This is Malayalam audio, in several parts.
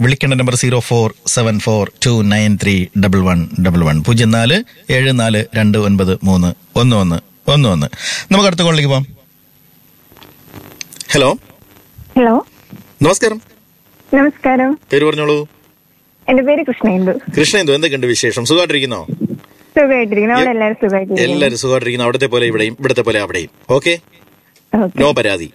വിളിക്കേണ്ട number zero four seven four two nine three double one double one പൂജ്യം നാല് ഏഴ് നാല് രണ്ട് ഒൻപത് മൂന്ന് ഒന്ന് ഒന്ന് ഒന്ന് ഒന്ന് നമുക്ക് അടുത്ത കോളിലേക്ക് പോവാം ഹലോ ഹലോ നമസ്കാരം നമസ്കാരം പേര് പറഞ്ഞോളൂ എന്റെ പേര് കൃഷ്ണേന്ദു കൃഷ്ണ എന്തു എന്തൊക്കെയുണ്ട് വിശേഷം സുഖമായിട്ടിരിക്കുന്നോ സുഖമായിട്ടിരിക്കുന്നു അവിടെ എല്ലാവരും സുഖമായിട്ടിരിക്കുന്നു എല്ലാവരും സുഖമായിട്ടിരിക്കുന്നു അവിടത്തെ പോലെ ഇവിടെയും ഇവിടത്തെ പോലെ അവിടെയും ഓക്കെ ഓക്കെ. നോ പരാതി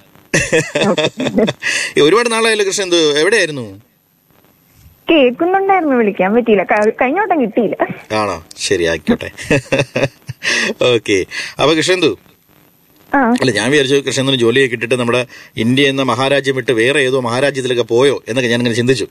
ഈ ഒരുപാട് നാളായല്ലോ കൃഷ്ണ എന്തു എവിടെയായിരുന്നു കേൾക്കുന്നുണ്ടായിരുന്നു വിളിക്കാൻ പറ്റിയില്ല ക- കഴിഞ്ഞ വട്ടം കിട്ടിയില്ല ആണോ ശരി ആയിക്കോട്ടെ ഓക്കെ അപ്പൊ കൃഷ്ണന്തു ആ അല്ല ഞാൻ വിചാരിച്ചു കൃഷ്ണന്തിന് ജോലിയൊക്കെ കിട്ടിയിട്ട് നമ്മുടെ ഇന്ത്യ എന്ന മഹാരാജ്യം വിട്ട് വേറെ ഏതോ മഹാരാജ്യത്തിലൊക്കെ പോയോ എന്നൊക്കെ ഞാൻ ഇങ്ങനെ ചിന്തിച്ചു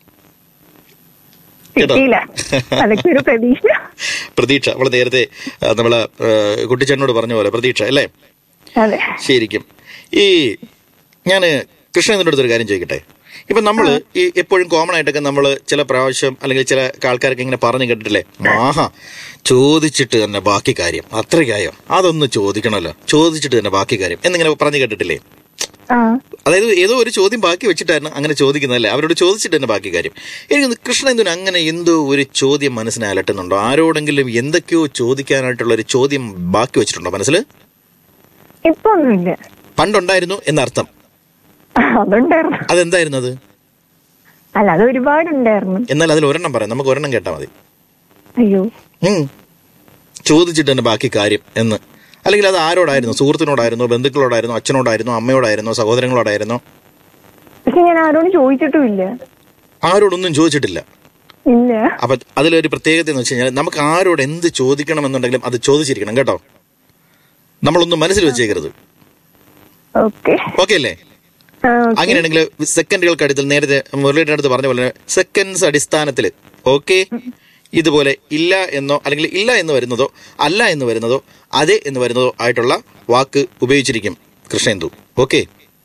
കേട്ടോ? കിട്ടിയില്ല അതൊക്കെ ഒരു പ്രതീക്ഷ പ്രതീക്ഷ അവള് നേരത്തെ ആ, നമ്മളെ ആ, കുട്ടിച്ചേട്ടനോട് പറഞ്ഞ പോലെ പ്രതീക്ഷ അല്ലേ അതെ ശരിക്കും ഈ ഞാൻ കൃഷ്ണേന്ദ്രൻ്റെ അടുത്തൊരു കാര്യം ചോദിക്കട്ടെ ഇപ്പൊ നമ്മള് ഈ എപ്പോഴും കോമൺ ആയിട്ടൊക്കെ നമ്മൾ ചില പ്രാവശ്യം അല്ലെങ്കിൽ ചില ആൾക്കാരൊക്കെ ഇങ്ങനെ പറഞ്ഞു കേട്ടിട്ടില്ലേ ആഹാ ചോദിച്ചിട്ട് തന്നെ ബാക്കി കാര്യം അത്രയ്ക്കായോ അതൊന്ന് ചോദിക്കണമല്ലോ ചോദിച്ചിട്ട് തന്നെ ബാക്കി കാര്യം എന്നിങ്ങനെ പറഞ്ഞു കേട്ടിട്ടില്ലേ ആ അതായത് ഏതോ ഒരു ചോദ്യം ബാക്കി വെച്ചിട്ടായിരുന്നു അങ്ങനെ ചോദിക്കുന്നതല്ലേ അവരോട് ചോദിച്ചിട്ട് തന്നെ ബാക്കി കാര്യം എനിക്ക് കൃഷ്ണേന്ദ്രൻ അങ്ങനെ എന്തോ ഒരു ചോദ്യം മനസ്സിനെ അലട്ടുന്നുണ്ടോ ആരോടെങ്കിലും എന്തൊക്കെയോ ചോദിക്കാനായിട്ടുള്ള ഒരു ചോദ്യം ബാക്കി വെച്ചിട്ടുണ്ടോ മനസ്സിൽ ഇപ്പൊ ഒന്നുമില്ല പണ്ടുണ്ടായിരുന്നു എന്നർത്ഥം ആ, അതുണ്ടായിരുന്നു അതെന്തായിരുന്നു അത് അല്ല അത് ഒരുപാടുണ്ടായിരുന്നു എന്നാൽ അതിൽ ഒരെണ്ണം പറയാം നമുക്ക് ഒരെണ്ണം കേട്ടാൽ മതി അയ്യോ ഉം. ചോദിച്ചിട്ട് തന്നെ ബാക്കി കാര്യം എന്ന് അല്ലെങ്കിൽ അത് ആരോടായിരുന്നു സുഹൃത്തിനോടായിരുന്നോ ബന്ധുക്കളോടായിരുന്നോ അച്ഛനോടായിരുന്നോ അമ്മയോടായിരുന്നോ സഹോദരങ്ങളോടായിരുന്നോ പക്ഷെ ഞാൻ ആരോടും ചോദിച്ചിട്ടുമില്ല ആരോടൊന്നും ചോദിച്ചിട്ടില്ല ഇല്ല അപ്പൊ അതിലൊരു പ്രത്യേകത എന്ന് വെച്ച് കഴിഞ്ഞാൽ നമുക്ക് ആരോട് എന്ത് ചോദിക്കണമെന്നുണ്ടെങ്കിലും അത് ചോദിച്ചിരിക്കണം കേട്ടോ നമ്മളൊന്നും മനസ്സിൽ വെച്ചേക്കരുത് ഓക്കെ ഓക്കെ അല്ലേ ആ, ഓക്കെ. അങ്ങനെയാണെങ്കിൽ സെക്കൻഡുകൾക്ക് അടുത്തിൽ നേരത്തെ മുരളിയുടെ അടുത്ത് പറഞ്ഞ പോലെ സെക്കൻഡ്സ് അടിസ്ഥാനത്തിൽ ഓക്കെ ഇതുപോലെ ഇല്ല എന്നോ അല്ലെങ്കിൽ ഇല്ല എന്ന് വരുന്നതോ അല്ല എന്ന് വരുന്നതോ അതെ എന്ന് വരുന്നതോ ആയിട്ടുള്ള വാക്ക് ഉപയോഗിച്ചിരിക്കും കൃഷ്ണേന്ദു ഓക്കെ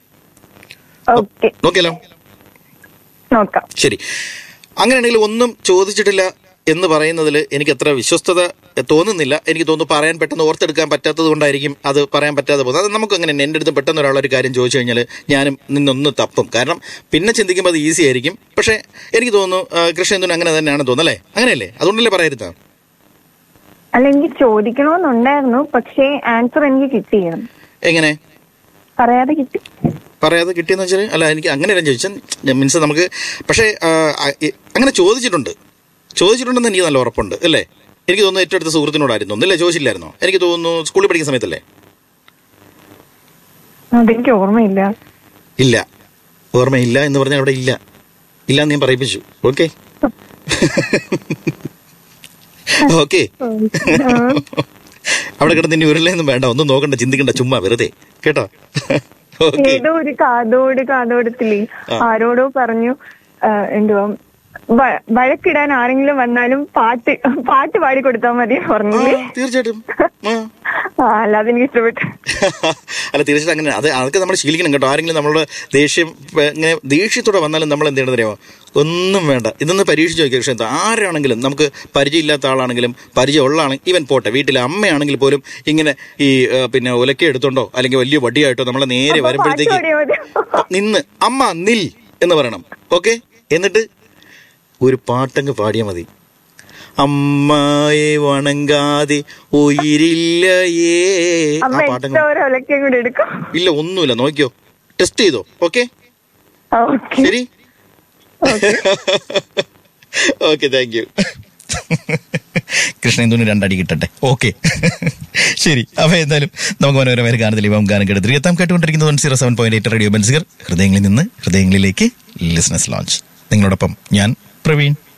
ഓക്കെ നോക്കിയല്ലോ നോക്കാം ശരി അങ്ങനെയാണെങ്കിൽ ഒന്നും ചോദിച്ചിട്ടില്ല എന്ന് പറയുന്നതിൽ എനിക്ക് അത്ര വിശ്വസ്തത തോന്നുന്നില്ല എനിക്ക് തോന്നുന്നു പറയാൻ പെട്ടെന്ന് ഓർത്തെടുക്കാൻ പറ്റാത്തത് കൊണ്ടായിരിക്കും അത് പറയാൻ പറ്റാതെ പോകുന്നത് അത് നമുക്ക് അങ്ങനെ എൻ്റെ അടുത്ത് പെട്ടെന്ന് ഒരാളൊരു കാര്യം ചോദിച്ചു കഴിഞ്ഞാൽ ഞാനും നിന്നൊന്ന് തപ്പും കാരണം പിന്നെ ചിന്തിക്കുമ്പോൾ അത് ഈസി ആയിരിക്കും പക്ഷേ എനിക്ക് തോന്നുന്നു ആ, കൃഷ്ണേന്ദുന് അങ്ങനെ തന്നെയാണ് തോന്നുന്നല്ലേ അങ്ങനെയല്ലേ അതുകൊണ്ടല്ലേ പറയരുത് അല്ല എനിക്ക് ചോദിക്കണമെന്നുണ്ടായിരുന്നു പക്ഷേ ആൻസർ എനിക്ക് കിട്ടിയിരുന്നു എങ്ങനെ പറയാതെ കിട്ടി പറയാതെ കിട്ടിയെന്ന് വെച്ചാൽ അല്ല എനിക്ക് അങ്ങനെയല്ല ചോദിച്ചാൽ മീൻസ് നമുക്ക് പക്ഷേ ആ, ആ, ഇ- അങ്ങനെ ചോദിച്ചിട്ടുണ്ട് ചോദിച്ചിട്ടുണ്ടെന്ന് എനിക്ക് നല്ല ഉറപ്പുണ്ട് അല്ലേ എനിക്ക് തോന്നുന്നു ഏറ്റവും അടുത്ത സുഹൃത്തിനോടായിരുന്നു ഒന്നില്ലേ ചോദിച്ചില്ലായിരുന്നോ എനിക്ക് തോന്നുന്നു സ്കൂളിൽ പഠിക്കുന്ന സമയത്തല്ലേ അതെനിക്ക് ഓർമ്മയില്ല ഇല്ല ഓർമ്മയില്ല എന്ന് പറഞ്ഞാൽ അവിടെ ഇല്ല ഇല്ല എന്ന് ഞാൻ പറയിപ്പിച്ചു ഓക്കെ ഓക്കെ ആ. അവിടെ കിടന്ന് ഇനി ഉരുളയൊന്നും വേണ്ട ഒന്നും നോക്കണ്ട ചിന്തിക്കണ്ട ചുമ്മാ വെറുതെ കേട്ടോ ഓക്കെ ഏതോ ഒരു കാതോട് കാതോടത്തില്ലേ ആ. ആരോടോ പറഞ്ഞു ആ, എന്തുവാ വ- വഴക്കിടാൻ ആരെങ്കിലും വന്നാലും പാട്ട് പാട്ട് പാടി കൊടുത്താൽ മതി പറഞ്ഞില്ലേ തീർച്ചയായിട്ടും ആ ആ അല്ലാതെ എനിക്ക് ഇഷ്ടപ്പെട്ടു അല്ല തീർച്ചയായിട്ടും അങ്ങനെ അത് അതൊക്കെ നമ്മൾ ശീലിക്കണം കേട്ടോ ആരെങ്കിലും നമ്മളുടെ ദേഷ്യം ഏ, ഇങ്ങനെ ദേഷ്യത്തോടെ വന്നാലും നമ്മൾ എന്ത് ചെയ്യണമെന്ന് അറിയാമോ ഒന്നും വേണ്ട ഇതൊന്ന് പരീക്ഷിച്ച് നോക്കിയ പക്ഷേ ആരാണെങ്കിലും നമുക്ക് പരിചയമില്ലാത്ത ആളാണെങ്കിലും പരിചയമുള്ളതാണെങ്കിൽ ഈവൻ പോട്ടെ വീട്ടിലെ അമ്മയാണെങ്കിൽ പോലും ഇങ്ങനെ ഈ ഏ, പിന്നെ ഒലക്ക എടുത്തോണ്ടോ അല്ലെങ്കിൽ വലിയ വടിയായിട്ടോ നമ്മളെ നേരെ പാട്ട് വരുമ്പോഴത്തേക്ക് പാടിയാൽ മതി നിന്ന് അമ്മ നിൽ എന്ന് പറയണം ഓക്കെ എന്നിട്ട് ഒരു പാട്ടങ്ങ് പാടിയാൽ മതി അമ്മായെ വണങ്ങാതെ ഉയിരില്ലയേ ആ അമ്മ പാട്ടങ്ങ് എത്ര ഒലക്കയും കൂടെ എടുക്കും ഇല്ല ഒന്നുമില്ല നോക്കിയോ ടെസ്റ്റ് ചെയ്തോ ഓക്കെ ഓക്കെ ശരി ഓക്കെ താങ്ക് യു കൃഷ്ണേന്ദുവിന് രണ്ടടി കിട്ടട്ടെ ഓക്കെ ശരി അപ്പൊ എന്തായാലും നമുക്ക് മനോരമയിൽ കാണുന്നില്ല ഇപ്പം ഗാനം കേട്ട് തിരികെത്താം കേട്ടുകൊണ്ടിരിക്കുന്നത് one zero seven point eight radio Benziger ഹൃദയങ്ങളിൽ നിന്ന് ഹൃദയങ്ങളിലേക്ക് ലിസ്നസ് ലോഞ്ച് നിങ്ങളോടൊപ്പം ഞാൻ പ്രവീൺ